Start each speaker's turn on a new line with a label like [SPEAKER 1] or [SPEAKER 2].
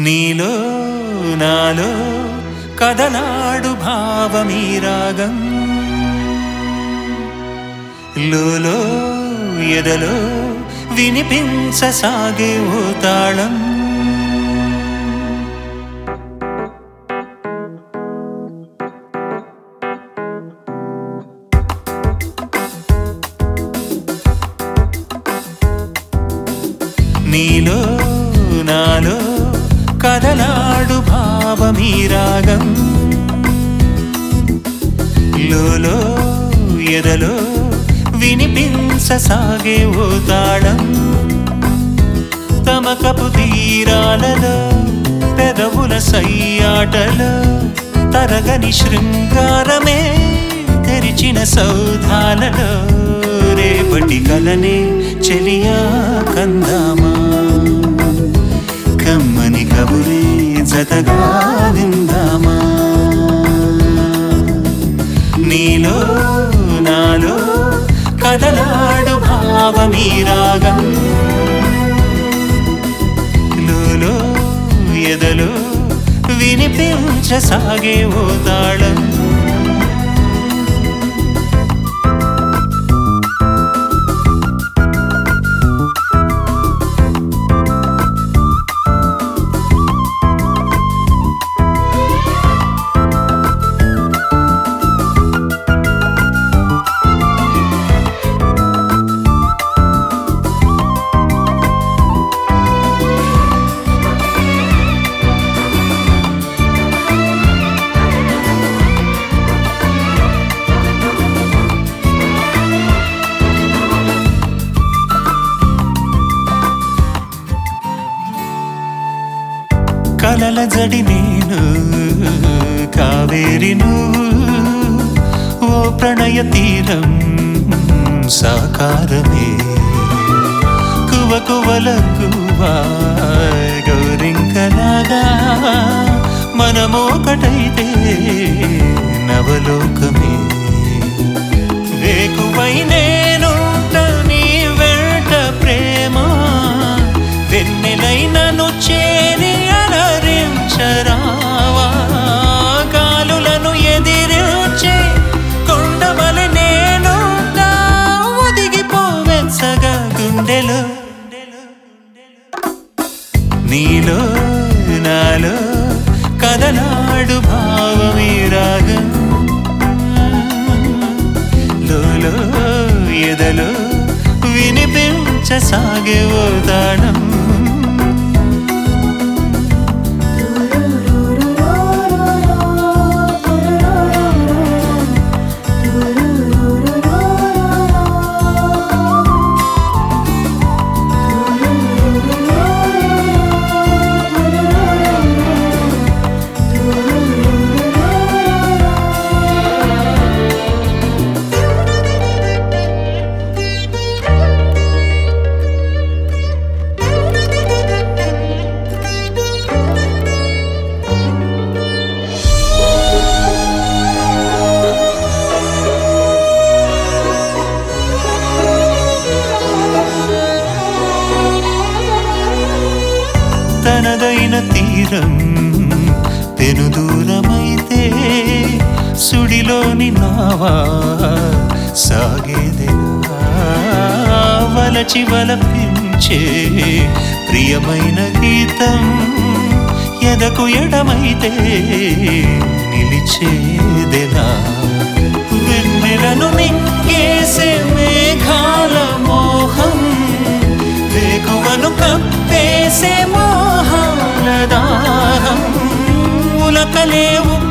[SPEAKER 1] నీలో నాలో కదలాడు భావమీ రాగం లోలో ఎదలో వినిపించసాగే ఓ తాళం నీలో నాలో కదలాడు భావమీ రాగం లోలో ఎదలో వినిపించసాగే ఓ తాళం తమకపు తీరాలలో పెదవుల సయ్యాటలో తరగని శృంగారమే తెరిచిన సౌధాలలో రేపటి కలనే చెలియా కందామా కమ్మని కబురే జతగా విందామా నీలో నాలో కదలాడు భావమీ రాగం లోలో ఎదలో వినిపించసాగే ఓ తాళం కలల జడి నేను కావేరి నువ్వు ఓ ప్రణయ తీరం సాకారమే కువ కువల కువా గౌరింకలాగా మనమోకటైతే నవలోకమే వేకువై నేనుంట నీ వెంట ప్రేమ వెన్నెలై నన్ను చేరి అలరించరావా గాలులను ఎదిరించే కొండమలి నేను ఒదిగిపోవెచ్చగా గుండెలో నీలో నాలో కదలాడు భావమీ రాగం లోలో ఎదలో వినిపించసాగే ఓ తాళం తనదైన తీరం పెను దూరమైతే సుడిలోని నావా సాగేదెలా వలచి వలపించే ప్రియమైన గీతం ఎదకు ఎడమైతే నిలిచేదెలా వెన్నెలను నింగేసే మేఘాల మోహం వేకువను కప్పేసే మోహాల దాహం ఉలకలేవు